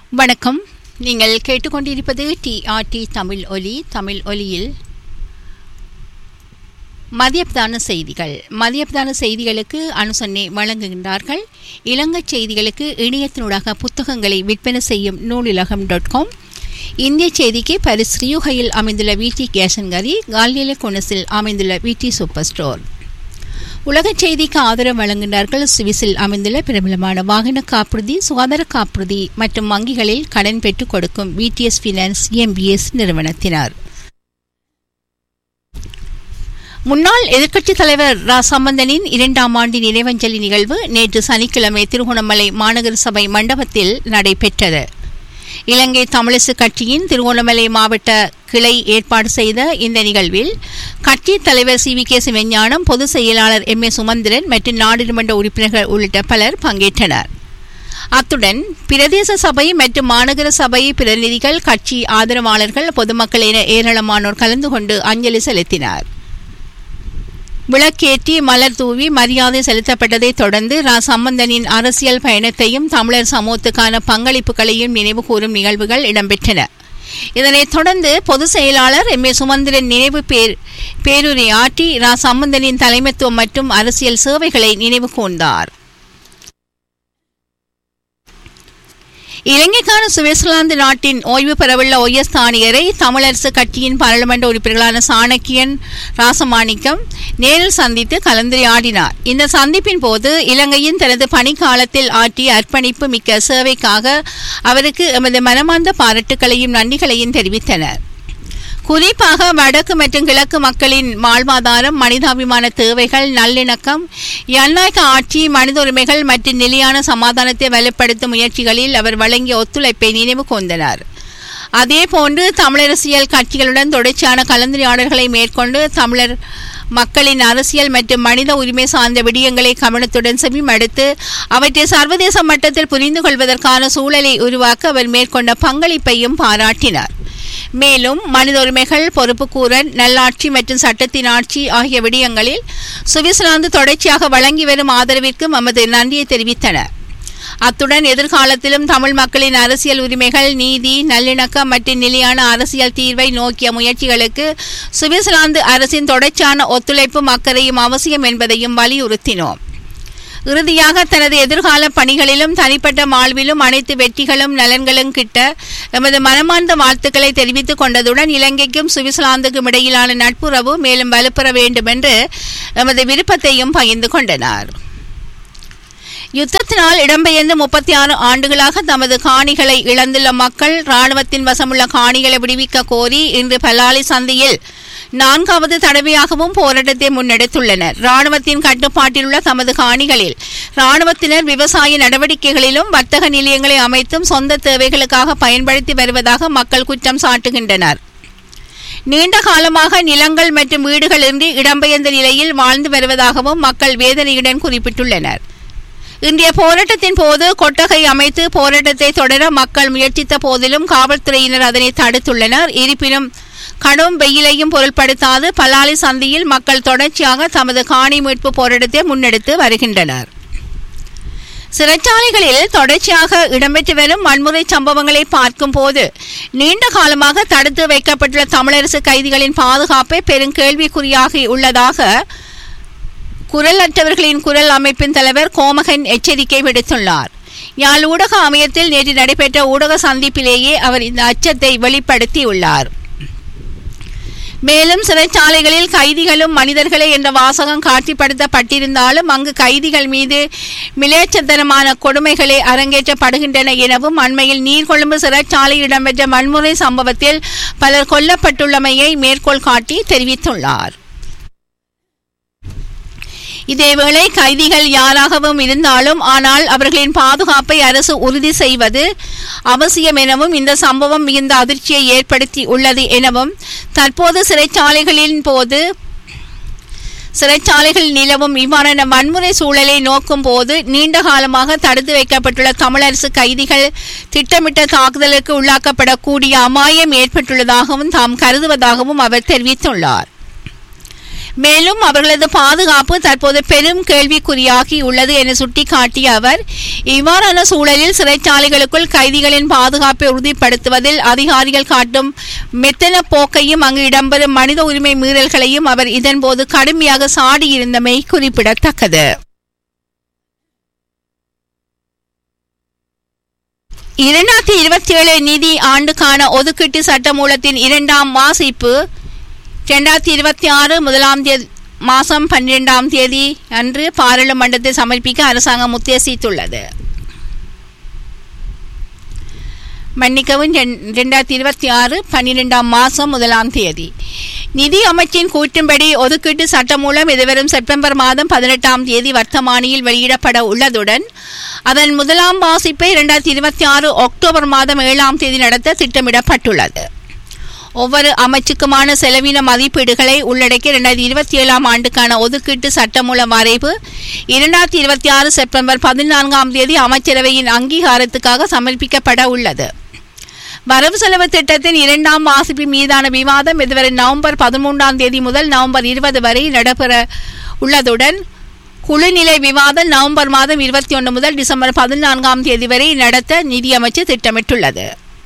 வணக்கம் நீங்கள் கேட்டுக்கொண்டிருப்பது டிஆர்டி தமிழ் ஒலி தமிழ் ஒலியில் மதியப்தான செய்திகள் மதியப்தான செய்திகளுக்கு அனுசரணை வழங்குகின்றார்கள் இலங்கை செய்திகளுக்கு இணையத்தினூடாக புத்தகங்களை விற்பனை செய்யும் நூலிலகம் டாட் காம் இந்திய செய்திக்கு பரிஸ் ரியூகையில் அமைந்துள்ள விடி கேஷன்கரி காலியில குணசில் அமைந்துள்ள விடி சூப்பர் ஸ்டோர் உலக செய்திக்கு ஆதரவு வழங்குகிறார்கள் சுவிஸில் அமைந்துள்ள பிரபலமான வாகன காப்புறுதி சுகாதார காப்புறுதி மற்றும் வங்கிகளில் கடன் பெற்றுக் கொடுக்கும் பிடிஎஸ் பினான்ஸ் எம்பிஎஸ் நிறுவனத்தினர் முன்னாள் எதிர்க்கட்சித் தலைவர் ரா சம்பந்தனின் இரண்டாம் ஆண்டு நினைவஞ்சலி நிகழ்வு நேற்று சனிக்கிழமை திருகோணமலை மாநகர சபை மண்டபத்தில் நடைபெற்றது இலங்கை தமிழிசு கட்சியின் திருகோணமலை மாவட்ட கிளை ஏற்பாடு செய்த இந்த நிகழ்வில் கட்சி தலைவர் சி வி கே சிவஞானம் பொதுச் செயலாளர் எம் ஏ சுமந்திரன் மற்றும் நாடாளுமன்ற உறுப்பினர்கள் உள்ளிட்ட பலர் பங்கேற்றனர் அத்துடன் பிரதேச சபை மற்றும் மாநகர சபை பிரதிநிதிகள் கட்சி ஆதரவாளர்கள் பொதுமக்கள் என ஏராளமானோர் கலந்து கொண்டு அஞ்சலி செலுத்தினர் விளக்கேற்றி மலர் தூவி மரியாதை செலுத்தப்பட்டதைத் தொடர்ந்து ரா சம்பந்தனின் அரசியல் பயணத்தையும் தமிழர் சமூகத்துக்கான பங்களிப்புகளையும் நினைவு கூறும் நிகழ்வுகள் இடம்பெற்றன இதனைத் தொடர்ந்து பொதுச் செயலாளர் எம் ஏ சுமந்திரன் நினைவு பேர் பேருரை ஆற்றி ரா சம்பந்தனின் தலைமைத்துவம் மற்றும் அரசியல் சேவைகளை நினைவு கூர்ந்தார் இலங்கைக்கான சுவிட்சர்லாந்து நாட்டின் ஓய்வு பெறவுள்ள ஒய்எஸ் தானியரை தமிழரசு கட்சியின் பாராளுமன்ற உறுப்பினர்களான சாணக்கியன் ராசமாணிக்கம் நேரில் சந்தித்து கலந்துரையாடினார் இந்த சந்திப்பின் போது இலங்கையின் தனது பணிக்காலத்தில் ஆற்றிய அர்ப்பணிப்பு மிக்க சேவைக்காக அவருக்கு எமது மனமார்ந்த பாராட்டுகளையும் நன்றிகளையும் தெரிவித்தனர் குறிப்பாக வடக்கு மற்றும் கிழக்கு மக்களின் வாழ்வாதாரம் மனிதாபிமான தேவைகள் நல்லிணக்கம் ஜனநாயக ஆட்சி மனித உரிமைகள் மற்றும் நிலையான சமாதானத்தை வலுப்படுத்தும் முயற்சிகளில் அவர் வழங்கிய ஒத்துழைப்பை நினைவு கூர்ந்தனர் அதேபோன்று தமிழரசியல் கட்சிகளுடன் தொடர்ச்சியான கலந்துரையாடல்களை மேற்கொண்டு தமிழர் மக்களின் அரசியல் மற்றும் மனித உரிமை சார்ந்த விடயங்களை கவனத்துடன் செவிமடுத்து அவற்றை சர்வதேச மட்டத்தில் புரிந்து கொள்வதற்கான சூழலை உருவாக்க அவர் மேற்கொண்ட பங்களிப்பையும் பாராட்டினார் மேலும் மனித உரிமைகள் பொறுப்புக்கூறல் நல்லாட்சி மற்றும் சட்டத்தின் ஆட்சி ஆகிய விடயங்களில் சுவிட்சர்லாந்து தொடர்ச்சியாக வழங்கி வரும் ஆதரவிற்கும் நமது நன்றியை தெரிவித்தனர் அத்துடன் எதிர்காலத்திலும் தமிழ் மக்களின் அரசியல் உரிமைகள் நீதி நல்லிணக்கம் மற்றும் நிலையான அரசியல் தீர்வை நோக்கிய முயற்சிகளுக்கு சுவிட்சர்லாந்து அரசின் தொடர்ச்சியான ஒத்துழைப்பும் அக்கறையும் அவசியம் என்பதையும் வலியுறுத்தினோம் இறுதியாக தனது எதிர்கால பணிகளிலும் தனிப்பட்ட வாழ்விலும் அனைத்து வெற்றிகளும் நலன்களும் கிட்ட எமது மனமார்ந்த வாழ்த்துக்களை தெரிவித்துக் கொண்டதுடன் இலங்கைக்கும் சுவிட்சர்லாந்துக்கும் இடையிலான நட்புறவு மேலும் வலுப்பெற வேண்டும் என்று எமது விருப்பத்தையும் பகிர்ந்து கொண்டனர் யுத்தத்தினால் இடம்பெயர்ந்து முப்பத்தி ஆறு ஆண்டுகளாக தமது காணிகளை இழந்துள்ள மக்கள் ராணுவத்தின் வசமுள்ள காணிகளை விடுவிக்க கோரி இன்று பல்லாலி சந்தையில் நான்காவது தடவையாகவும் போராட்டத்தை முன்னெடுத்துள்ளனர் ராணுவத்தின் கட்டுப்பாட்டில் உள்ள தமது காணிகளில் ராணுவத்தினர் விவசாய நடவடிக்கைகளிலும் வர்த்தக நிலையங்களை அமைத்தும் சொந்த தேவைகளுக்காக பயன்படுத்தி வருவதாக மக்கள் குற்றம் சாட்டுகின்றனர் நீண்ட காலமாக நிலங்கள் மற்றும் வீடுகள் இன்றி இடம்பெயர்ந்த நிலையில் வாழ்ந்து வருவதாகவும் மக்கள் வேதனையுடன் குறிப்பிட்டுள்ளனர் இன்றைய போராட்டத்தின் போது கொட்டகை அமைத்து போராட்டத்தை தொடர மக்கள் முயற்சித்த போதிலும் காவல்துறையினர் அதனை தடுத்துள்ளனர் இருப்பினும் கடும் வெயிலையும் பொருட்படுத்தாது பலாலி சந்தியில் மக்கள் தொடர்ச்சியாக தமது காணி மீட்பு போராட்டத்தை முன்னெடுத்து வருகின்றனர் சிறைச்சாலைகளில் தொடர்ச்சியாக இடம்பெற்று வரும் வன்முறை சம்பவங்களை பார்க்கும் போது நீண்ட காலமாக தடுத்து வைக்கப்பட்டுள்ள தமிழரசு கைதிகளின் பாதுகாப்பை பெரும் கேள்விக்குறியாகி உள்ளதாக குரல் அற்றவர்களின் குரல் அமைப்பின் தலைவர் கோமகன் எச்சரிக்கை விடுத்துள்ளார் யாழ் ஊடக அமையத்தில் நேற்று நடைபெற்ற ஊடக சந்திப்பிலேயே அவர் இந்த அச்சத்தை வெளிப்படுத்தியுள்ளார் மேலும் சிறைச்சாலைகளில் கைதிகளும் மனிதர்களே என்ற வாசகம் காட்சிப்படுத்தப்பட்டிருந்தாலும் அங்கு கைதிகள் மீது மிலேச்சத்தனமான கொடுமைகளே அரங்கேற்றப்படுகின்றன எனவும் அண்மையில் நீர்கொழும்பு சிறைச்சாலையில் இடம்பெற்ற வன்முறை சம்பவத்தில் பலர் கொல்லப்பட்டுள்ளமையை மேற்கோள் காட்டி தெரிவித்துள்ளார் இதேவேளை கைதிகள் யாராகவும் இருந்தாலும் ஆனால் அவர்களின் பாதுகாப்பை அரசு உறுதி செய்வது அவசியம் எனவும் இந்த சம்பவம் மிகுந்த அதிர்ச்சியை ஏற்படுத்தி உள்ளது எனவும் தற்போது சிறைச்சாலைகளின் போது சிறைச்சாலைகள் நிலவும் இவ்வாறான வன்முறை சூழலை நோக்கும் போது நீண்ட காலமாக தடுத்து வைக்கப்பட்டுள்ள தமிழரசு கைதிகள் திட்டமிட்ட தாக்குதலுக்கு உள்ளாக்கப்படக்கூடிய அபாயம் ஏற்பட்டுள்ளதாகவும் தாம் கருதுவதாகவும் அவர் தெரிவித்துள்ளார் மேலும் அவர்களது பாதுகாப்பு தற்போது பெரும் கேள்விக்குறியாகி உள்ளது என சுட்டிக்காட்டிய அவர் இவ்வாறான சூழலில் சிறைச்சாலைகளுக்குள் கைதிகளின் பாதுகாப்பை உறுதிப்படுத்துவதில் அதிகாரிகள் காட்டும் மெத்தன போக்கையும் அங்கு இடம்பெறும் மனித உரிமை மீறல்களையும் அவர் இதன்போது கடுமையாக சாடியிருந்தமை குறிப்பிடத்தக்கது இரண்டாயிரத்தி இருபத்தி ஏழு நிதி ஆண்டுக்கான ஒதுக்கீட்டு சட்டமூலத்தின் இரண்டாம் வாசிப்பு இரண்டாயிரத்தி இருபத்தி ஆறு முதலாம் தேதி மாதம் பன்னிரெண்டாம் தேதி அன்று பாராளுமன்றத்தில் சமர்ப்பிக்க அரசாங்கம் உத்தேசித்துள்ளது மன்னிக்கவும் இரண்டாயிரத்தி இருபத்தி ஆறு பன்னிரெண்டாம் மாதம் முதலாம் தேதி நிதி அமைச்சின் கூற்றின்படி ஒதுக்கீட்டு சட்டம் மூலம் எதிர்வரும் செப்டம்பர் மாதம் பதினெட்டாம் தேதி வர்த்தமானியில் வெளியிடப்பட உள்ளதுடன் அதன் முதலாம் வாசிப்பை இரண்டாயிரத்தி இருபத்தி ஆறு அக்டோபர் மாதம் ஏழாம் தேதி நடத்த திட்டமிடப்பட்டுள்ளது ஒவ்வொரு அமைச்சுக்குமான செலவின மதிப்பீடுகளை உள்ளடக்கிய இரண்டாயிரத்தி இருபத்தி ஏழாம் ஆண்டுக்கான ஒதுக்கீட்டு சட்டமூல வரைவு இரண்டாயிரத்தி இருபத்தி ஆறு செப்டம்பர் பதினான்காம் தேதி அமைச்சரவையின் அங்கீகாரத்துக்காக சமர்ப்பிக்கப்பட உள்ளது வரவு செலவு திட்டத்தின் இரண்டாம் வாசிப்பு மீதான விவாதம் இதுவரை நவம்பர் பதிமூன்றாம் தேதி முதல் நவம்பர் இருபது வரை நடைபெற உள்ளதுடன் குழுநிலை விவாதம் நவம்பர் மாதம் இருபத்தி ஒன்று முதல் டிசம்பர் பதினான்காம் தேதி வரை நடத்த நிதியமைச்சர் திட்டமிட்டுள்ளது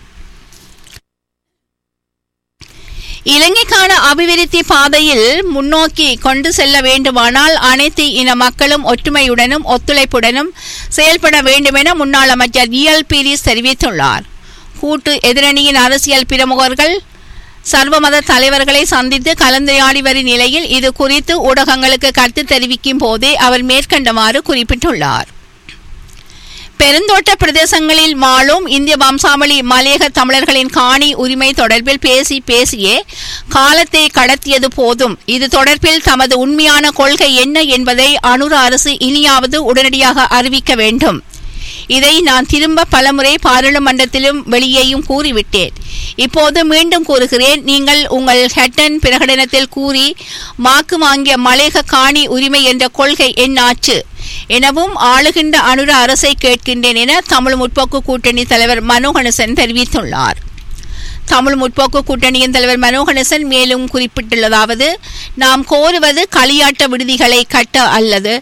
இலங்கைக்கான அபிவிருத்தி பாதையில் முன்னோக்கி கொண்டு செல்ல வேண்டுமானால் அனைத்து இன மக்களும் ஒற்றுமையுடனும் ஒத்துழைப்புடனும் செயல்பட வேண்டுமென முன்னாள் அமைச்சர் இஎல் பீரிஸ் தெரிவித்துள்ளார் கூட்டு எதிரணியின் அரசியல் பிரமுகர்கள் சர்வமத தலைவர்களை சந்தித்து கலந்துரையாடி வரும் நிலையில் இது குறித்து ஊடகங்களுக்கு கருத்து தெரிவிக்கும் போதே அவர் மேற்கண்டவாறு குறிப்பிட்டுள்ளார் பெருந்தோட்ட பிரதேசங்களில் வாழும் இந்திய வம்சாவளி மலையக தமிழர்களின் காணி உரிமை தொடர்பில் பேசி பேசியே காலத்தை கடத்தியது போதும் இது தொடர்பில் தமது உண்மையான கொள்கை என்ன என்பதை அனுர அரசு இனியாவது உடனடியாக அறிவிக்க வேண்டும் இதை நான் திரும்ப பலமுறை பாராளுமன்றத்திலும் வெளியேயும் கூறிவிட்டேன் இப்போது மீண்டும் கூறுகிறேன் நீங்கள் உங்கள் ஹெட்டன் பிரகடனத்தில் கூறி வாக்கு வாங்கிய மலையக காணி உரிமை என்ற கொள்கை என்னாச்சு எனவும் ஆளுகின்ற அனுர அரசை கேட்கின்றேன் என தமிழ் முற்போக்கு கூட்டணி தலைவர் மனோகணசன் தெரிவித்துள்ளார் தமிழ் முற்போக்கு கூட்டணியின் தலைவர் மனோகணசன் மேலும் குறிப்பிட்டுள்ளதாவது நாம் கோருவது களியாட்ட விடுதிகளை கட்ட அல்லது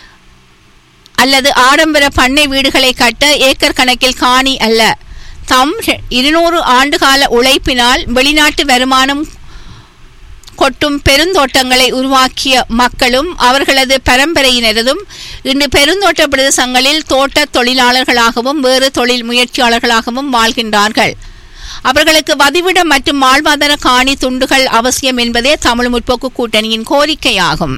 அல்லது ஆடம்பர பண்ணை வீடுகளை கட்ட ஏக்கர் கணக்கில் காணி அல்ல தம் இருநூறு ஆண்டுகால உழைப்பினால் வெளிநாட்டு வருமானம் கொட்டும் பெருந்தோட்டங்களை உருவாக்கிய மக்களும் அவர்களது பரம்பரையினரதும் இன்று பெருந்தோட்ட பிரதேசங்களில் தோட்ட தொழிலாளர்களாகவும் வேறு தொழில் முயற்சியாளர்களாகவும் வாழ்கின்றார்கள் அவர்களுக்கு வதிவிடம் மற்றும் வாழ்வாதார காணி துண்டுகள் அவசியம் என்பதே தமிழ் முற்போக்கு கூட்டணியின் கோரிக்கையாகும்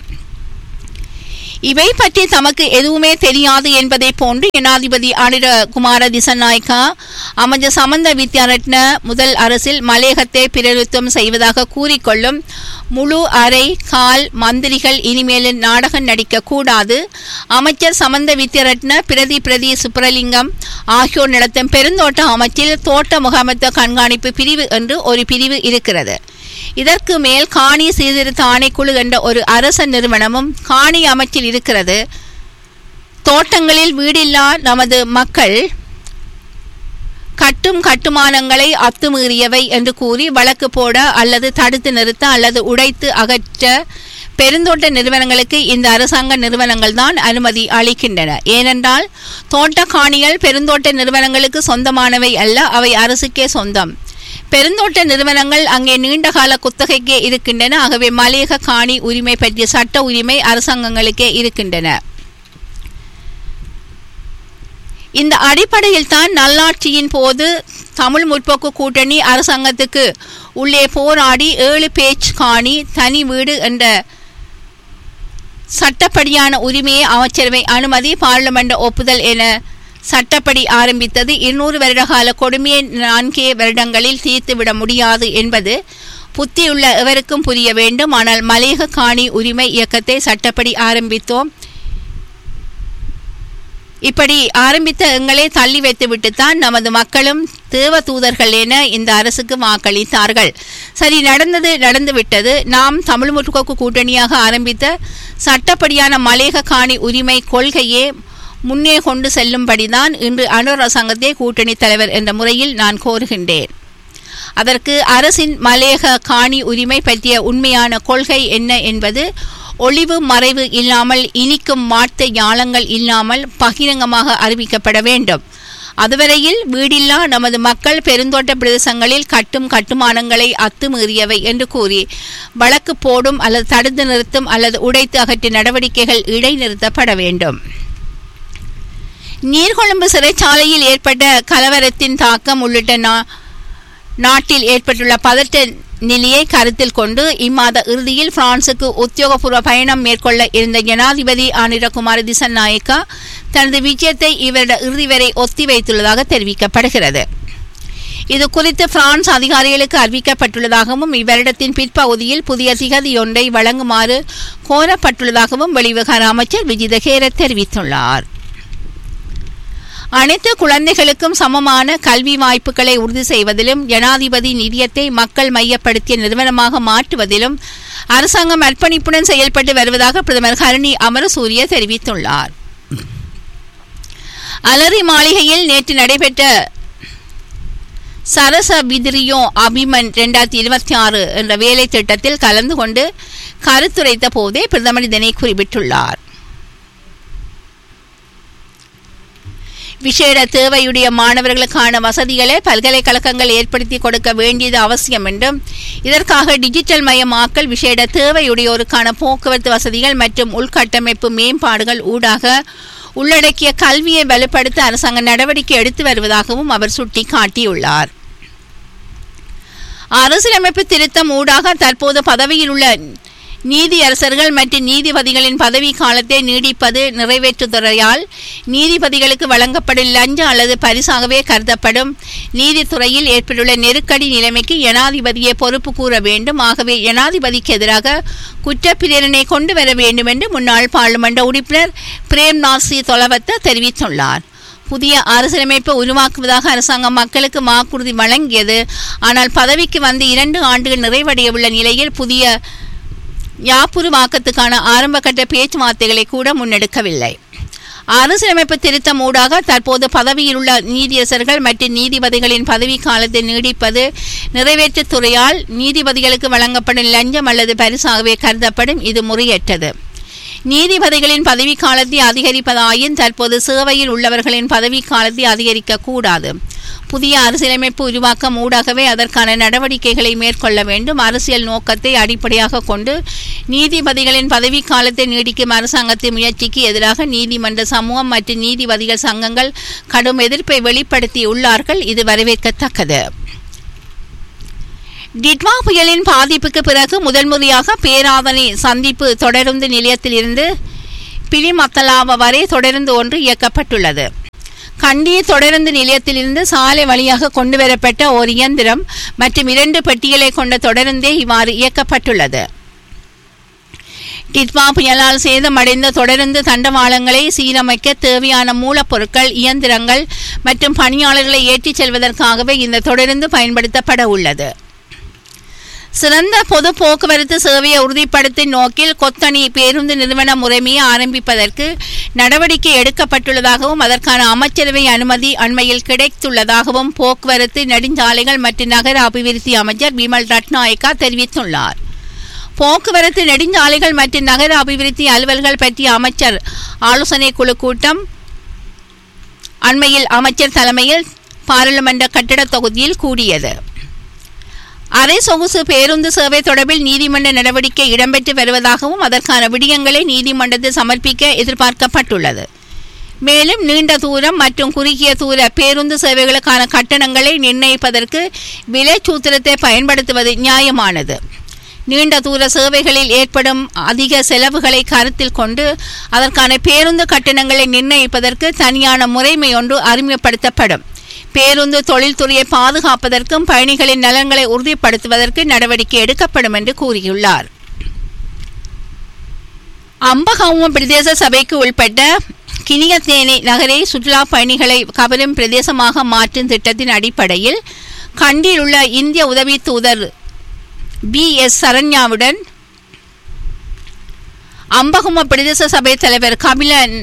இவை பற்றி தமக்கு எதுவுமே தெரியாது என்பதை போன்று ஜனாதிபதி அனிர குமார திசநாயக்கா அமைஞ்ச சமந்த வித்யாரட்ன முதல் அரசில் மலேகத்தை பிரதித்துவம் செய்வதாக கூறிக்கொள்ளும் முழு அறை கால் மந்திரிகள் இனிமேல் நாடகம் நடிக்க கூடாது அமைச்சர் சமந்த வித்யரட்ன பிரதி பிரதி சுப்ரலிங்கம் ஆகியோர் நடத்தும் பெருந்தோட்ட அமைச்சில் தோட்ட முகாமத்துவ கண்காணிப்பு பிரிவு என்று ஒரு பிரிவு இருக்கிறது இதற்கு மேல் காணி சீர்திருத்த ஆணைக்குழு என்ற ஒரு அரச நிறுவனமும் காணி அமைச்சில் இருக்கிறது தோட்டங்களில் வீடில்லா நமது மக்கள் கட்டும் கட்டுமானங்களை அத்துமீறியவை என்று கூறி வழக்கு போட அல்லது தடுத்து நிறுத்த அல்லது உடைத்து அகற்ற பெருந்தோட்ட நிறுவனங்களுக்கு இந்த அரசாங்க நிறுவனங்கள் தான் அனுமதி அளிக்கின்றன ஏனென்றால் தோட்ட காணிகள் பெருந்தோட்ட நிறுவனங்களுக்கு சொந்தமானவை அல்ல அவை அரசுக்கே சொந்தம் பெருந்தோட்ட நிறுவனங்கள் அங்கே நீண்டகால குத்தகைக்கே இருக்கின்றன ஆகவே மலையக காணி உரிமை பற்றிய சட்ட உரிமை அரசாங்கங்களுக்கே இருக்கின்றன இந்த அடிப்படையில் தான் நல்லாட்சியின் போது தமிழ் முற்போக்கு கூட்டணி அரசாங்கத்துக்கு உள்ளே போராடி ஏழு பேச் காணி தனி வீடு என்ற சட்டப்படியான உரிமையை அமைச்சரவை அனுமதி பாராளுமன்ற ஒப்புதல் என சட்டப்படி ஆரம்பித்தது இருநூறு வருடகால கொடுமையை நான்கே வருடங்களில் தீர்த்துவிட முடியாது என்பது புத்தியுள்ள எவருக்கும் புரிய வேண்டும் ஆனால் மலையக காணி உரிமை இயக்கத்தை சட்டப்படி ஆரம்பித்தோம் இப்படி ஆரம்பித்த எங்களை தள்ளி வைத்துவிட்டுத்தான் நமது மக்களும் தேவ தூதர்கள் என இந்த அரசுக்கு வாக்களித்தார்கள் சரி நடந்தது நடந்துவிட்டது நாம் தமிழ் முற்போக்கு கூட்டணியாக ஆரம்பித்த சட்டப்படியான மலையக காணி உரிமை கொள்கையே முன்னே கொண்டு செல்லும்படிதான் இன்று அனுர் அரசாங்கத்தை கூட்டணி தலைவர் என்ற முறையில் நான் கோருகின்றேன் அதற்கு அரசின் மலேக காணி உரிமை பற்றிய உண்மையான கொள்கை என்ன என்பது ஒளிவு மறைவு இல்லாமல் இனிக்கும் வார்த்தை ஞாலங்கள் இல்லாமல் பகிரங்கமாக அறிவிக்கப்பட வேண்டும் அதுவரையில் வீடில்லா நமது மக்கள் பெருந்தோட்ட பிரதேசங்களில் கட்டும் கட்டுமானங்களை அத்துமீறியவை என்று கூறி வழக்கு போடும் அல்லது தடுத்து நிறுத்தும் அல்லது உடைத்து அகற்றும் நடவடிக்கைகள் இடைநிறுத்தப்பட வேண்டும் நீர்கொழும்பு சிறைச்சாலையில் ஏற்பட்ட கலவரத்தின் தாக்கம் உள்ளிட்ட நா- நாட்டில் ஏற்பட்டுள்ள பதட்ட நிலையை கருத்தில் கொண்டு இம்மாத இறுதியில் பிரான்சுக்கு உத்தியோகபூர்வ பயணம் மேற்கொள்ள இருந்த ஜனாதிபதி அனிரகுமார் திசநாயக்கா தனது விஜயத்தை இவரிட இறுதி வரை ஒத்திவைத்துள்ளதாக தெரிவிக்கப்படுகிறது இது குறித்து பிரான்ஸ் அதிகாரிகளுக்கு அறிவிக்கப்பட்டுள்ளதாகவும் இவ்வருடத்தின் பிற்பகுதியில் புதிய திகதியொன்றை வழங்குமாறு கோரப்பட்டுள்ளதாகவும் வெளிவிவகார அமைச்சர் விஜித ஹேர தெரிவித்துள்ளார் அனைத்து குழந்தைகளுக்கும் சமமான கல்வி வாய்ப்புகளை உறுதி செய்வதிலும் ஜனாதிபதி நிதியத்தை மக்கள் மையப்படுத்திய நிறுவனமாக மாற்றுவதிலும் அரசாங்கம் அர்ப்பணிப்புடன் செயல்பட்டு வருவதாக பிரதமர் ஹரணி அமரசூரிய தெரிவித்துள்ளார் அலரி மாளிகையில் நேற்று நடைபெற்ற சரச விதிரியோ அபிமன் இரண்டாயிரத்தி இருபத்தி ஆறு என்ற வேலை திட்டத்தில் கலந்து கொண்டு கருத்துரைத்த போதே பிரதமர் இதனை குறிப்பிட்டுள்ளார் விசேட தேவையுடைய மாணவர்களுக்கான வசதிகளை பல்கலைக்கழகங்கள் ஏற்படுத்தி கொடுக்க வேண்டியது அவசியம் என்றும் இதற்காக டிஜிட்டல் மயமாக்கல் விசேட தேவையுடையோருக்கான போக்குவரத்து வசதிகள் மற்றும் உள்கட்டமைப்பு மேம்பாடுகள் ஊடாக உள்ளடக்கிய கல்வியை வலுப்படுத்த அரசாங்கம் நடவடிக்கை எடுத்து வருவதாகவும் அவர் சுட்டிக்காட்டியுள்ளார் அரசியலமைப்பு திருத்தம் ஊடாக தற்போது பதவியில் உள்ள நீதியரசர்கள் மற்றும் நீதிபதிகளின் பதவி காலத்தை நீடிப்பது நிறைவேற்றுத்துறையால் நீதிபதிகளுக்கு வழங்கப்படும் லஞ்சம் அல்லது பரிசாகவே கருதப்படும் நீதித்துறையில் ஏற்பட்டுள்ள நெருக்கடி நிலைமைக்கு ஜனாதிபதியை பொறுப்பு கூற வேண்டும் ஆகவே ஜனாதிபதிக்கு எதிராக குற்றப்பிரேரணை கொண்டு வர வேண்டும் என்று முன்னாள் பாராளுமன்ற உறுப்பினர் பிரேம்நாத் சி தொலவத்த தெரிவித்துள்ளார் புதிய அரசியலமைப்பை உருவாக்குவதாக அரசாங்கம் மக்களுக்கு வாக்குறுதி வழங்கியது ஆனால் பதவிக்கு வந்து இரண்டு ஆண்டுகள் நிறைவடையவுள்ள நிலையில் புதிய யாப்புருவாக்கத்துக்கான ஆரம்பகட்ட பேச்சுவார்த்தைகளை கூட முன்னெடுக்கவில்லை அரசியலமைப்பு திருத்தம் ஊடாக தற்போது பதவியில் உள்ள நீதியரசர்கள் மற்றும் நீதிபதிகளின் பதவி காலத்தை நீடிப்பது நிறைவேற்றுத் துறையால் நீதிபதிகளுக்கு வழங்கப்படும் லஞ்சம் அல்லது பரிசாகவே கருதப்படும் இது முறையற்றது நீதிபதிகளின் பதவி காலத்தை அதிகரிப்பதாயின் தற்போது சேவையில் உள்ளவர்களின் பதவி காலத்தை அதிகரிக்க கூடாது புதிய அரசியலமைப்பு உருவாக்கம் ஊடாகவே அதற்கான நடவடிக்கைகளை மேற்கொள்ள வேண்டும் அரசியல் நோக்கத்தை அடிப்படையாக கொண்டு நீதிபதிகளின் பதவி காலத்தை நீடிக்கும் அரசாங்கத்தின் முயற்சிக்கு எதிராக நீதிமன்ற சமூகம் மற்றும் நீதிபதிகள் சங்கங்கள் கடும் எதிர்ப்பை வெளிப்படுத்தியுள்ளார்கள் இது வரவேற்கத்தக்கது டிட்வா புயலின் பாதிப்புக்கு பிறகு முதன்முறையாக பேராதனை சந்திப்பு தொடருந்து நிலையத்திலிருந்து பிலிமத்தலாவ வரை தொடருந்து ஒன்று இயக்கப்பட்டுள்ளது கண்டி தொடருந்து நிலையத்திலிருந்து சாலை வழியாக கொண்டு வரப்பட்ட ஒரு இயந்திரம் மற்றும் இரண்டு பெட்டிகளை கொண்ட தொடருந்தே இவ்வாறு இயக்கப்பட்டுள்ளது டிட்வா புயலால் சேதமடைந்த தொடருந்து தண்டவாளங்களை சீரமைக்க தேவையான மூலப்பொருட்கள் இயந்திரங்கள் மற்றும் பணியாளர்களை ஏற்றிச் செல்வதற்காகவே இந்த தொடருந்து பயன்படுத்தப்பட உள்ளது சிறந்த பொது போக்குவரத்து சேவையை உறுதிப்படுத்தும் நோக்கில் கொத்தணி பேருந்து நிறுவன முறைமையை ஆரம்பிப்பதற்கு நடவடிக்கை எடுக்கப்பட்டுள்ளதாகவும் அதற்கான அமைச்சரவை அனுமதி அண்மையில் கிடைத்துள்ளதாகவும் போக்குவரத்து நெடுஞ்சாலைகள் மற்றும் நகர அபிவிருத்தி அமைச்சர் விமல் ரட்நாயக்கா தெரிவித்துள்ளார் போக்குவரத்து நெடுஞ்சாலைகள் மற்றும் நகர அபிவிருத்தி அலுவல்கள் பற்றிய அமைச்சர் ஆலோசனை குழு கூட்டம் அண்மையில் அமைச்சர் தலைமையில் பாராளுமன்ற கட்டிடத் தொகுதியில் கூடியது அரை சொகுசு பேருந்து சேவை தொடர்பில் நீதிமன்ற நடவடிக்கை இடம்பெற்று வருவதாகவும் அதற்கான விடயங்களை நீதிமன்றத்தில் சமர்ப்பிக்க எதிர்பார்க்கப்பட்டுள்ளது மேலும் நீண்ட தூரம் மற்றும் குறுகிய தூர பேருந்து சேவைகளுக்கான கட்டணங்களை நிர்ணயிப்பதற்கு விலை சூத்திரத்தை பயன்படுத்துவது நியாயமானது நீண்ட தூர சேவைகளில் ஏற்படும் அதிக செலவுகளை கருத்தில் கொண்டு அதற்கான பேருந்து கட்டணங்களை நிர்ணயிப்பதற்கு தனியான முறைமை ஒன்று அறிமுகப்படுத்தப்படும் பேருந்து தொழில்துறையை பாதுகாப்பதற்கும் பயணிகளின் நலன்களை உறுதிப்படுத்துவதற்கு நடவடிக்கை எடுக்கப்படும் என்று கூறியுள்ளார் அம்பகவும பிரதேச சபைக்கு உட்பட்ட கினியத்தேனை நகரை சுற்றுலா பயணிகளை கவரும் பிரதேசமாக மாற்றும் திட்டத்தின் அடிப்படையில் கண்டில் உள்ள இந்திய உதவி தூதர் பி எஸ் சரண்யாவுடன் அம்பகும பிரதேச சபை தலைவர் கபிலன்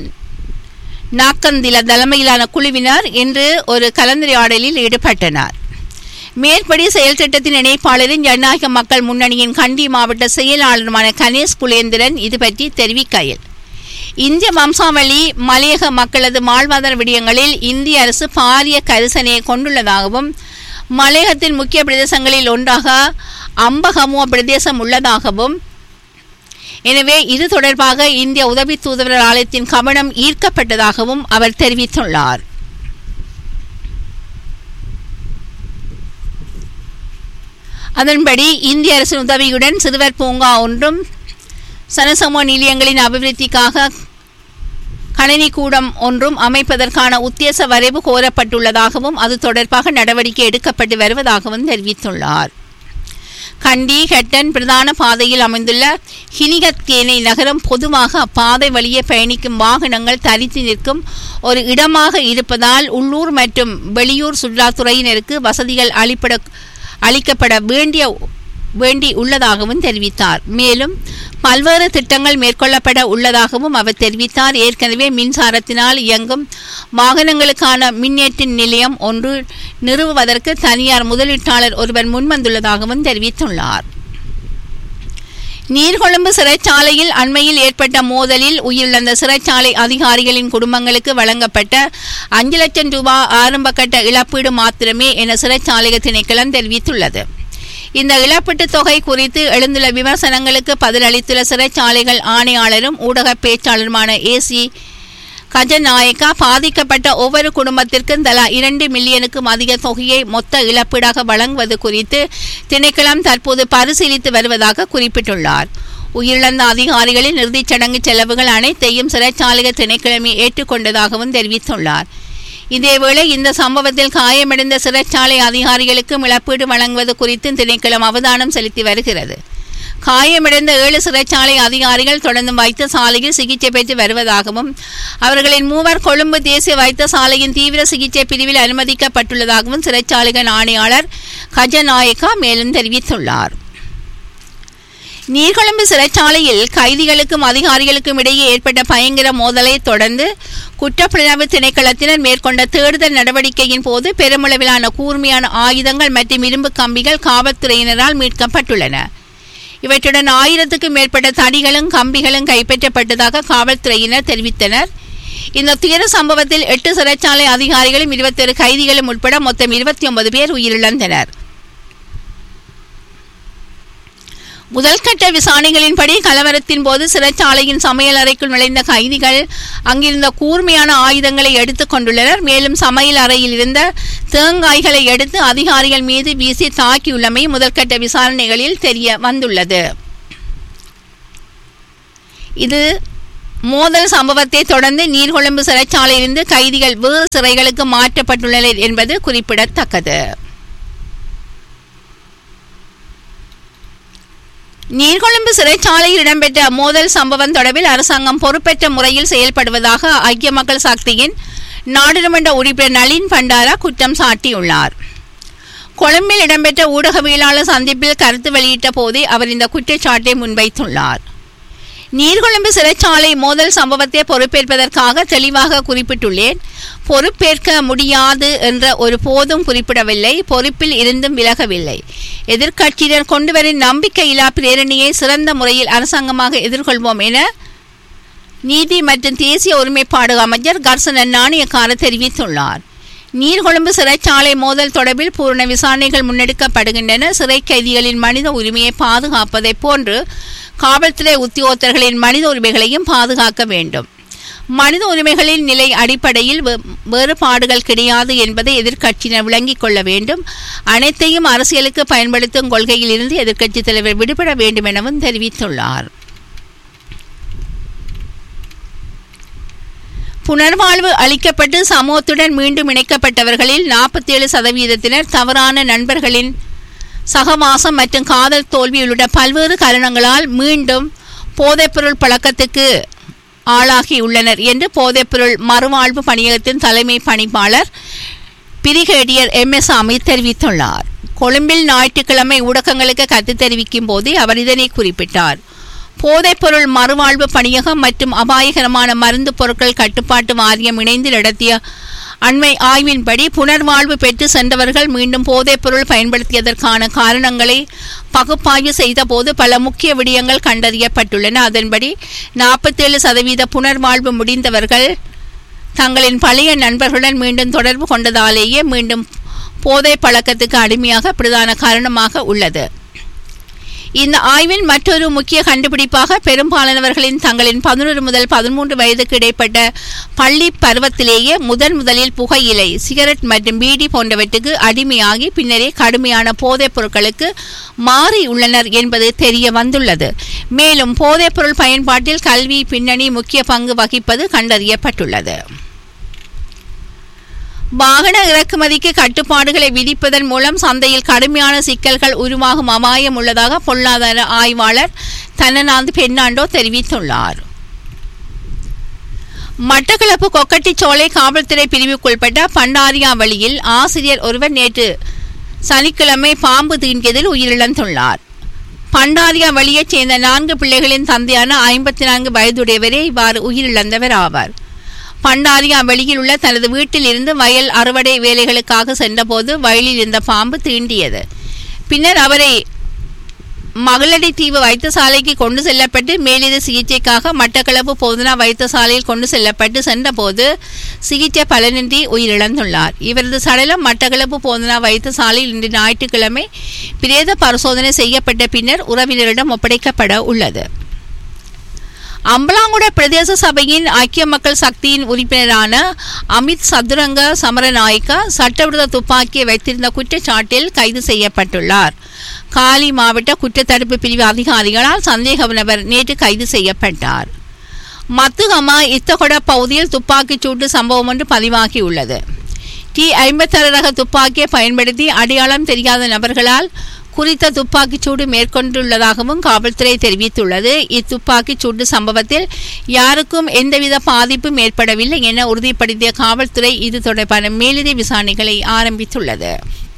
நாக்கந்தில தலைமையிலான குழுவினர் இன்று ஒரு கலந்துரையாடலில் ஈடுபட்டனர் மேற்படி செயல் திட்டத்தின் இணைப்பாளரின் ஜனநாயக மக்கள் முன்னணியின் கண்டி மாவட்ட செயலாளருமான கணேஷ் குலேந்திரன் இது பற்றி தெரிவிக்கையில் இந்திய வம்சாவளி மலையக மக்களது வாழ்வாதார விடயங்களில் இந்திய அரசு பாரிய கரிசனையை கொண்டுள்ளதாகவும் மலையகத்தின் முக்கிய பிரதேசங்களில் ஒன்றாக அம்பகமுவ பிரதேசம் உள்ளதாகவும் எனவே இது தொடர்பாக இந்திய உதவி தூதுவர் ஆலயத்தின் கவனம் ஈர்க்கப்பட்டதாகவும் அவர் தெரிவித்துள்ளார் அதன்படி இந்திய அரசின் உதவியுடன் சிறுவர் பூங்கா ஒன்றும் சனசமூக நிலையங்களின் அபிவிருத்திக்காக கணினி கூடம் ஒன்றும் அமைப்பதற்கான உத்தேச வரைவு கோரப்பட்டுள்ளதாகவும் அது தொடர்பாக நடவடிக்கை எடுக்கப்பட்டு வருவதாகவும் தெரிவித்துள்ளார் கண்டி ஹெட்டன் பிரதான பாதையில் அமைந்துள்ள ஹினிகத்தேனை நகரம் பொதுவாக அப்பாதை வழியே பயணிக்கும் வாகனங்கள் தரித்து நிற்கும் ஒரு இடமாக இருப்பதால் உள்ளூர் மற்றும் வெளியூர் சுற்றுலாத்துறையினருக்கு வசதிகள் அளிப்பட அளிக்கப்பட வேண்டிய வேண்டி உள்ளதாகவும் தெரிவித்தார் மேலும் பல்வேறு திட்டங்கள் மேற்கொள்ளப்பட உள்ளதாகவும் அவர் தெரிவித்தார் ஏற்கனவே மின்சாரத்தினால் இயங்கும் வாகனங்களுக்கான மின்னேற்ற நிலையம் ஒன்று நிறுவுவதற்கு தனியார் முதலீட்டாளர் ஒருவர் முன்வந்துள்ளதாகவும் தெரிவித்துள்ளார் நீர்கொழும்பு சிறைச்சாலையில் அண்மையில் ஏற்பட்ட மோதலில் உயிரிழந்த சிறைச்சாலை அதிகாரிகளின் குடும்பங்களுக்கு வழங்கப்பட்ட அஞ்சு லட்சம் ரூபாய் ஆரம்ப கட்ட இழப்பீடு மாத்திரமே என சிறைச்சாலை திணைக்களம் தெரிவித்துள்ளது இந்த இழப்பீட்டுத் தொகை குறித்து எழுந்துள்ள விமர்சனங்களுக்கு பதிலளித்துள்ள சிறைச்சாலைகள் ஆணையாளரும் ஊடக பேச்சாளருமான ஏசி கஜநாயக்கா பாதிக்கப்பட்ட ஒவ்வொரு குடும்பத்திற்கும் தலா இரண்டு மில்லியனுக்கும் அதிக தொகையை மொத்த இழப்பீடாக வழங்குவது குறித்து திணைக்களம் தற்போது பரிசீலித்து வருவதாக குறிப்பிட்டுள்ளார் உயிரிழந்த அதிகாரிகளின் இறுதிச் சடங்கு செலவுகள் அனைத்தையும் சிறைச்சாலைக திணைக்கிழமை ஏற்றுக்கொண்டதாகவும் தெரிவித்துள்ளார் இதேவேளை இந்த சம்பவத்தில் காயமடைந்த சிறைச்சாலை அதிகாரிகளுக்கு இழப்பீடு வழங்குவது குறித்து திணைக்களம் அவதானம் செலுத்தி வருகிறது காயமடைந்த ஏழு சிறைச்சாலை அதிகாரிகள் தொடர்ந்து வைத்தியசாலையில் சிகிச்சை பெற்று வருவதாகவும் அவர்களின் மூவர் கொழும்பு தேசிய வைத்தியசாலையின் தீவிர சிகிச்சை பிரிவில் அனுமதிக்கப்பட்டுள்ளதாகவும் சிறைச்சாலைகள் ஆணையாளர் கஜநாயக்கா மேலும் தெரிவித்துள்ளார் நீர்கொழும்பு சிறைச்சாலையில் கைதிகளுக்கும் அதிகாரிகளுக்கும் இடையே ஏற்பட்ட பயங்கர மோதலை தொடர்ந்து குற்றப்புலனாய்வு திணைக்களத்தினர் மேற்கொண்ட தேடுதல் நடவடிக்கையின் போது பெருமளவிலான கூர்மையான ஆயுதங்கள் மற்றும் இரும்பு கம்பிகள் காவல்துறையினரால் மீட்கப்பட்டுள்ளன இவற்றுடன் ஆயிரத்துக்கும் மேற்பட்ட தடிகளும் கம்பிகளும் கைப்பற்றப்பட்டதாக காவல்துறையினர் தெரிவித்தனர் இந்த துயர சம்பவத்தில் எட்டு சிறைச்சாலை அதிகாரிகளும் இருபத்தொரு கைதிகளும் உட்பட மொத்தம் இருபத்தி ஒன்பது பேர் உயிரிழந்தனர் முதல்கட்ட விசாரணைகளின்படி கலவரத்தின் போது சிறைச்சாலையின் சமையல் அறைக்குள் நுழைந்த கைதிகள் அங்கிருந்த கூர்மையான ஆயுதங்களை எடுத்துக் கொண்டுள்ளனர் மேலும் சமையல் அறையில் இருந்த தேங்காய்களை எடுத்து அதிகாரிகள் மீது வீசி தாக்கியுள்ளமை முதல்கட்ட விசாரணைகளில் தெரிய வந்துள்ளது இது மோதல் சம்பவத்தை தொடர்ந்து நீர்கொழும்பு சிறைச்சாலையிலிருந்து கைதிகள் வேறு சிறைகளுக்கு மாற்றப்பட்டுள்ளனர் என்பது குறிப்பிடத்தக்கது நீர்கொழும்பு சிறைச்சாலையில் இடம்பெற்ற மோதல் சம்பவம் தொடர்பில் அரசாங்கம் பொறுப்பற்ற முறையில் செயல்படுவதாக ஐக்கிய மக்கள் சக்தியின் நாடாளுமன்ற உறுப்பினர் நளின் பண்டாரா குற்றம் சாட்டியுள்ளார் கொழும்பில் இடம்பெற்ற ஊடகவியலாளர் சந்திப்பில் கருத்து வெளியிட்ட போதே அவர் இந்த குற்றச்சாட்டை முன்வைத்துள்ளார் நீர்கொழும்பு சிறைச்சாலை மோதல் சம்பவத்தை பொறுப்பேற்பதற்காக தெளிவாக குறிப்பிட்டுள்ளேன் பொறுப்பேற்க முடியாது என்ற ஒரு போதும் குறிப்பிடவில்லை பொறுப்பில் இருந்தும் விலகவில்லை எதிர்க்கட்சியினர் கொண்டுவரும் நம்பிக்கையில்லா பிரேரணியை சிறந்த முறையில் அரசாங்கமாக எதிர்கொள்வோம் என நீதி மற்றும் தேசிய ஒருமைப்பாடு அமைச்சர் கர்சன நாணயக்கார தெரிவித்துள்ளார் நீர்கொழும்பு சிறைச்சாலை மோதல் தொடர்பில் பூர்ண விசாரணைகள் முன்னெடுக்கப்படுகின்றன சிறை கைதிகளின் மனித உரிமையை பாதுகாப்பதைப் போன்று காவல்துறை உத்தியோகத்தர்களின் மனித உரிமைகளையும் பாதுகாக்க வேண்டும் மனித உரிமைகளின் நிலை அடிப்படையில் வேறுபாடுகள் கிடையாது என்பதை எதிர்க்கட்சியினர் விளங்கிக் கொள்ள வேண்டும் அனைத்தையும் அரசியலுக்கு பயன்படுத்தும் கொள்கையில் இருந்து எதிர்க்கட்சித் தலைவர் விடுபட வேண்டும் எனவும் தெரிவித்துள்ளார் புனர்வாழ்வு அளிக்கப்பட்டு சமூகத்துடன் மீண்டும் இணைக்கப்பட்டவர்களில் நாற்பத்தி ஏழு சதவீதத்தினர் தவறான நண்பர்களின் சகவாசம் மற்றும் காதல் தோல்வி உள்ளிட்ட பல்வேறு காரணங்களால் மீண்டும் போதைப்பொருள் பழக்கத்துக்கு ஆளாகியுள்ளனர் என்று போதைப்பொருள் மறுவாழ்வு பணியகத்தின் தலைமை பணிப்பாளர் பிரிகேடியர் எம் எஸ் சாமி தெரிவித்துள்ளார் கொழும்பில் ஞாயிற்றுக்கிழமை ஊடகங்களுக்கு கருத்து தெரிவிக்கும் போது அவர் இதனை குறிப்பிட்டார் போதைப்பொருள் மறுவாழ்வு பணியகம் மற்றும் அபாயகரமான மருந்து பொருட்கள் கட்டுப்பாட்டு வாரியம் இணைந்து நடத்திய அண்மை ஆய்வின்படி புனர்வாழ்வு பெற்று சென்றவர்கள் மீண்டும் போதைப்பொருள் பயன்படுத்தியதற்கான காரணங்களை பகுப்பாய்வு செய்தபோது பல முக்கிய விடயங்கள் கண்டறியப்பட்டுள்ளன அதன்படி நாற்பத்தேழு சதவீத புனர்வாழ்வு முடிந்தவர்கள் தங்களின் பழைய நண்பர்களுடன் மீண்டும் தொடர்பு கொண்டதாலேயே மீண்டும் போதை பழக்கத்துக்கு அடிமையாக பிரதான காரணமாக உள்ளது இந்த ஆய்வின் மற்றொரு முக்கிய கண்டுபிடிப்பாக பெரும்பாலானவர்களின் தங்களின் பதினொரு முதல் பதிமூன்று வயதுக்கு இடைப்பட்ட பள்ளி பருவத்திலேயே முதன் முதலில் புகையிலை சிகரெட் மற்றும் பீடி போன்றவற்றுக்கு அடிமையாகி பின்னரே கடுமையான போதைப் பொருட்களுக்கு மாறி உள்ளனர் என்பது தெரிய வந்துள்ளது மேலும் போதைப்பொருள் பயன்பாட்டில் கல்வி பின்னணி முக்கிய பங்கு வகிப்பது கண்டறியப்பட்டுள்ளது வாகன இறக்குமதிக்கு கட்டுப்பாடுகளை விதிப்பதன் மூலம் சந்தையில் கடுமையான சிக்கல்கள் உருவாகும் அபாயம் உள்ளதாக பொருளாதார ஆய்வாளர் தன்னநாந்து பெர்னாண்டோ தெரிவித்துள்ளார் மட்டக்களப்பு கொக்கட்டிச்சோலை காவல்துறை பிரிவுக்குட்பட்ட பண்டாரியாவளியில் ஆசிரியர் ஒருவர் நேற்று சனிக்கிழமை பாம்பு தீண்டியதில் உயிரிழந்துள்ளார் பண்டாரியா வழியைச் சேர்ந்த நான்கு பிள்ளைகளின் தந்தையான ஐம்பத்தி நான்கு வயதுடையவரே இவ்வாறு உயிரிழந்தவர் ஆவார் பண்டாரியா வெளியில் உள்ள தனது வீட்டில் இருந்து வயல் அறுவடை வேலைகளுக்காக சென்றபோது வயலில் இருந்த பாம்பு தீண்டியது பின்னர் அவரை மகளடி தீவு வைத்தியசாலைக்கு கொண்டு செல்லப்பட்டு மேலிது சிகிச்சைக்காக மட்டக்களப்பு போதனா வைத்தியசாலையில் கொண்டு செல்லப்பட்டு சென்றபோது சிகிச்சை பலனின்றி உயிரிழந்துள்ளார் இவரது சடலம் மட்டக்களப்பு போதனா வைத்தியசாலையில் இன்று ஞாயிற்றுக்கிழமை பிரேத பரிசோதனை செய்யப்பட்ட பின்னர் உறவினரிடம் ஒப்படைக்கப்பட உள்ளது அம்பலாங்குட பிரதேச சபையின் ஐக்கிய மக்கள் சக்தியின் உறுப்பினரான அமித் சதுரங்க சமரநாயக்கா சட்டவிரோத துப்பாக்கியை வைத்திருந்த குற்றச்சாட்டில் கைது செய்யப்பட்டுள்ளார் காலி மாவட்ட குற்றத்தடுப்பு பிரிவு அதிகாரிகளால் சந்தேக நபர் நேற்று கைது செய்யப்பட்டார் மத்துகமா இத்தகொட பகுதியில் துப்பாக்கிச் சூட்டு சம்பவம் ஒன்று பதிவாகியுள்ளது டி ஐம்பத்தாறு ரக துப்பாக்கியை பயன்படுத்தி அடையாளம் தெரியாத நபர்களால் குறித்த துப்பாக்கிச் சூடு மேற்கொண்டுள்ளதாகவும் காவல்துறை தெரிவித்துள்ளது இத்துப்பாக்கிச் சூடு சம்பவத்தில் யாருக்கும் எந்தவித பாதிப்பும் ஏற்படவில்லை என உறுதிப்படுத்திய காவல்துறை இது தொடர்பான மேலதிக விசாரணைகளை ஆரம்பித்துள்ளது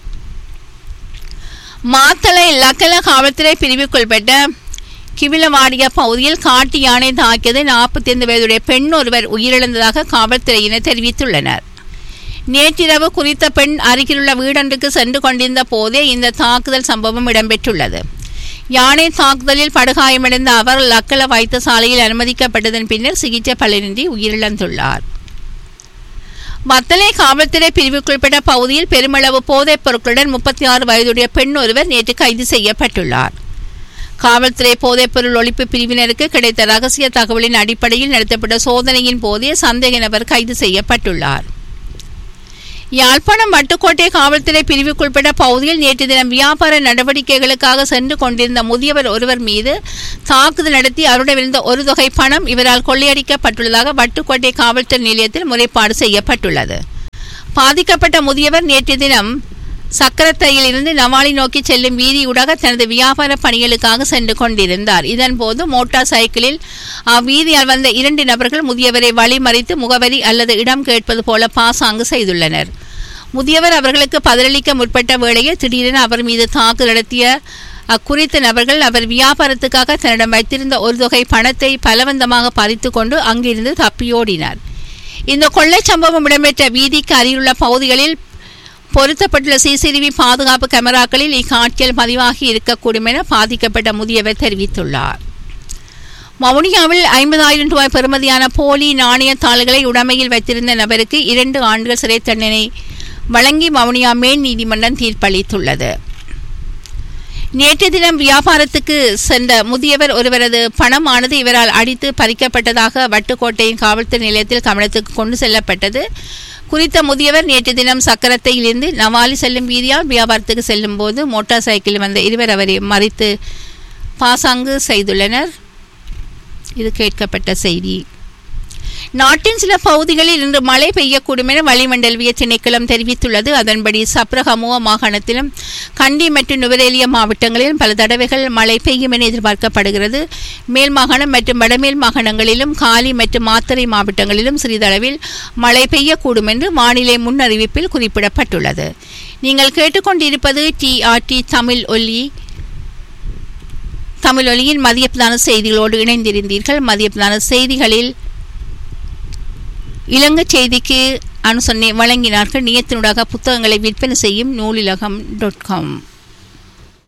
மாத்தளை லக்கல காவல்துறை பிரிவுக்குள்பட்ட கிவிலவாடிய பகுதியில் காட்டு யானை தாக்கியது நாற்பத்தி ஐந்து வயதுடைய பெண் ஒருவர் உயிரிழந்ததாக காவல்துறையினர் தெரிவித்துள்ளனர் நேற்றிரவு குறித்த பெண் அருகிலுள்ள வீடொன்றுக்கு சென்று கொண்டிருந்த போதே இந்த தாக்குதல் சம்பவம் இடம்பெற்றுள்ளது யானை தாக்குதலில் படுகாயமடைந்த அவர் லக்கல வைத்தியசாலையில் அனுமதிக்கப்பட்டதன் பின்னர் சிகிச்சை பலனின்றி உயிரிழந்துள்ளார் மத்தளை காவல்துறை பிரிவுக்குட்பட்ட பகுதியில் பெருமளவு போதைப் பொருட்களுடன் முப்பத்தி ஆறு வயதுடைய பெண் ஒருவர் நேற்று கைது செய்யப்பட்டுள்ளார் காவல்துறை போதைப்பொருள் ஒழிப்பு பிரிவினருக்கு கிடைத்த ரகசிய தகவலின் அடிப்படையில் நடத்தப்பட்ட சோதனையின் போதே சந்தேக நபர் கைது செய்யப்பட்டுள்ளார் யாழ்ப்பாணம் வட்டுக்கோட்டை காவல்துறை பிரிவுக்குட்பட்ட பகுதியில் நேற்று தினம் வியாபார நடவடிக்கைகளுக்காக சென்று கொண்டிருந்த முதியவர் ஒருவர் மீது தாக்குதல் நடத்தி அவரிடமிருந்த ஒரு தொகை பணம் இவரால் கொள்ளையடிக்கப்பட்டுள்ளதாக வட்டுக்கோட்டை காவல்துறை நிலையத்தில் முறைப்பாடு செய்யப்பட்டுள்ளது பாதிக்கப்பட்ட முதியவர் நேற்று தினம் சக்கரத்தையில் இருந்து நவாலி நோக்கி செல்லும் வீதியூடாக தனது வியாபார பணிகளுக்காக சென்று கொண்டிருந்தார் இதன்போது மோட்டார் சைக்கிளில் அவ்வீதியால் வந்த இரண்டு நபர்கள் முதியவரை வழிமறித்து முகவரி அல்லது இடம் கேட்பது போல பாசாங்கு செய்துள்ளனர் முதியவர் அவர்களுக்கு பதிலளிக்க முற்பட்ட வேளையில் திடீரென அவர் மீது தாக்கு நடத்திய அக்குறித்த நபர்கள் அவர் வியாபாரத்துக்காக தன்னிடம் வைத்திருந்த ஒரு தொகை பணத்தை பலவந்தமாக பறித்து கொண்டு அங்கிருந்து தப்பியோடினார் இந்த கொள்ளைச் சம்பவம் இடம்பெற்ற வீதிக்கு அருகிலுள்ள பகுதிகளில் பொருத்தப்பட்டுள்ள சிசிடிவி பாதுகாப்பு கேமராக்களில் இக்காட்சியில் பதிவாகி இருக்கக்கூடும் என பாதிக்கப்பட்ட முதியவர் தெரிவித்துள்ளார் வவுனியாவில் ஐம்பதாயிரம் ரூபாய் பெறுமதியான போலி நாணயத்தாள்களை உடைமையில் வைத்திருந்த நபருக்கு இரண்டு ஆண்டுகள் சிறை தண்டனை வழங்கி வவுனியா மேல் நீதிமன்றம் தீர்ப்பளித்துள்ளது நேற்று தினம் வியாபாரத்துக்கு சென்ற முதியவர் ஒருவரது பணமானது இவரால் அடித்து பறிக்கப்பட்டதாக வட்டுக்கோட்டையின் காவல்துறை நிலையத்தில் கவனத்துக்கு கொண்டு செல்லப்பட்டது குறித்த முதியவர் நேற்று தினம் சக்கரத்தையிலிருந்து நவாலி செல்லும் வீதியால் வியாபாரத்துக்கு செல்லும் போது மோட்டார் சைக்கிளில் வந்த இருவர் அவரை மறித்து பாசாங்கு செய்துள்ளனர் இது கேட்கப்பட்ட செய்தி நாட்டின் சில பகுதிகளில் இன்று மழை பெய்யக்கூடும் என வளிமண்டலவிய திணைக்களம் தெரிவித்துள்ளது அதன்படி சப்ரகமுவ மாகாணத்திலும் கண்டி மற்றும் நுவரேலியா மாவட்டங்களிலும் பல தடவைகள் மழை பெய்யும் என எதிர்பார்க்கப்படுகிறது மேல் மாகாணம் மற்றும் வடமேல் மாகாணங்களிலும் காலி மற்றும் மாத்தறை மாவட்டங்களிலும் சிறிதளவில் மழை பெய்யக்கூடும் என்று வானிலை முன்னறிவிப்பில் குறிப்பிடப்பட்டுள்ளது நீங்கள் கேட்டுக்கொண்டிருப்பது டிஆர்டி தமிழ் ஒலி தமிழ் ஒலியின் மதிய பிரதான செய்திகளோடு இணைந்திருந்தீர்கள் மதிய பிரதான செய்திகளில் இலங்கை செய்திக்கு அனுசரணை வழங்கினார்கள் நியத்தினூடாக புத்தகங்களை விற்பனை செய்யும் நூலிலகம் டாட் காம்